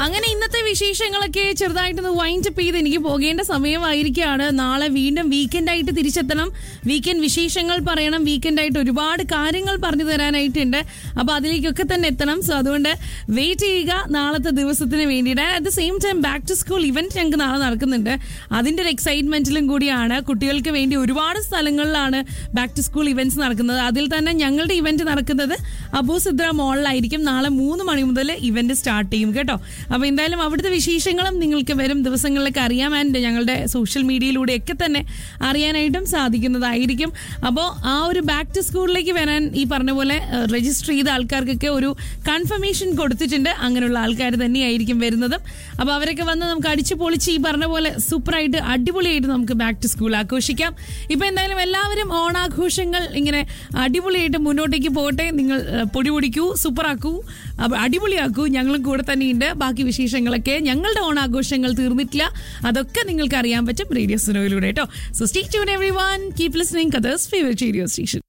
അങ്ങനെ ഇന്നത്തെ വിശേഷങ്ങളൊക്കെ ചെറുതായിട്ടൊന്ന് വൈൻഡ് അപ്പ് ചെയ്ത് എനിക്ക് പോകേണ്ട സമയമായിരിക്കുകയാണ് നാളെ വീണ്ടും വീക്കെൻഡ് ആയിട്ട് തിരിച്ചെത്തണം വീക്കെൻഡ് വിശേഷങ്ങൾ പറയണം വീക്കെൻഡ് ആയിട്ട് ഒരുപാട് കാര്യങ്ങൾ പറഞ്ഞു തരാനായിട്ടുണ്ട് അപ്പൊ അതിലേക്കൊക്കെ തന്നെ എത്തണം സോ അതുകൊണ്ട് വെയിറ്റ് ചെയ്യുക നാളത്തെ ദിവസത്തിന് വേണ്ടിയിട്ട് at the same time back to school event ഞങ്ങൾക്ക് നാളെ നടക്കുന്നുണ്ട് അതിന്റെ ഒരു എക്സൈറ്റ്മെന്റിലും കൂടിയാണ് കുട്ടികൾക്ക് വേണ്ടി ഒരുപാട് സ്ഥലങ്ങളിലാണ് ബാക്ക് ടു സ്കൂൾ ഇവന്റ്സ് നടക്കുന്നത് അതിൽ തന്നെ ഞങ്ങളുടെ ഇവന്റ് നടക്കുന്നത് അബൂ സിദ്ര മോളിലായിരിക്കും നാളെ മൂന്ന് മണി മുതൽ ഇവന്റ് സ്റ്റാർട്ട് ചെയ്യും കേട്ടോ അപ്പൊ എന്തായാലും അവിടുത്തെ വിശേഷങ്ങളും നിങ്ങൾക്ക് വരും ദിവസങ്ങളിലൊക്കെ അറിയാൻ ആൻഡ് ഞങ്ങളുടെ സോഷ്യൽ മീഡിയയിലൂടെയൊക്കെ തന്നെ അറിയാനായിട്ടും സാധിക്കുന്നതായിരിക്കും അപ്പോൾ ആ ഒരു ബാക്ക് ടു സ്കൂളിലേക്ക് വരാൻ ഈ പറഞ്ഞ പോലെ രജിസ്റ്റർ ചെയ്ത ആൾക്കാർക്കൊക്കെ ഒരു കൺഫർമേഷൻ കൊടുത്തിട്ടുണ്ട് അങ്ങനെയുള്ള ആൾക്കാർ തന്നെയായിരിക്കും വരുന്നതും അപ്പോൾ അവരൊക്കെ വന്ന് നമുക്ക് അടിച്ചു പൊളിച്ച് ഈ പറഞ്ഞ പോലെ സൂപ്പറായിട്ട് അടിപൊളിയായിട്ട് നമുക്ക് ബാക്ക് ടു സ്കൂൾ ആഘോഷിക്കാം ഇപ്പൊ എന്തായാലും എല്ലാവരും ഓണാഘോഷങ്ങൾ ഇങ്ങനെ അടിപൊളിയായിട്ട് മുന്നോട്ടേക്ക് പോകട്ടെ നിങ്ങൾ ഏഹ്, പൊടി പൊടിക്കൂ സൂപ്പറാക്കൂ അപ്പൊ അടിപൊളിയാക്കൂ ഞങ്ങളും കൂടെ തന്നെയുണ്ട് ബാക്കി വിശേഷങ്ങളൊക്കെ ഞങ്ങളുടെ ഓണാഘോഷങ്ങൾ തീർന്നിട്ടില്ല അതൊക്കെ നിങ്ങൾക്ക് അറിയാൻ പറ്റും റേഡിയോ സുനോയിലൂടെ കേട്ടോ so stay tune everyone keep listening Qatar's favourite radio station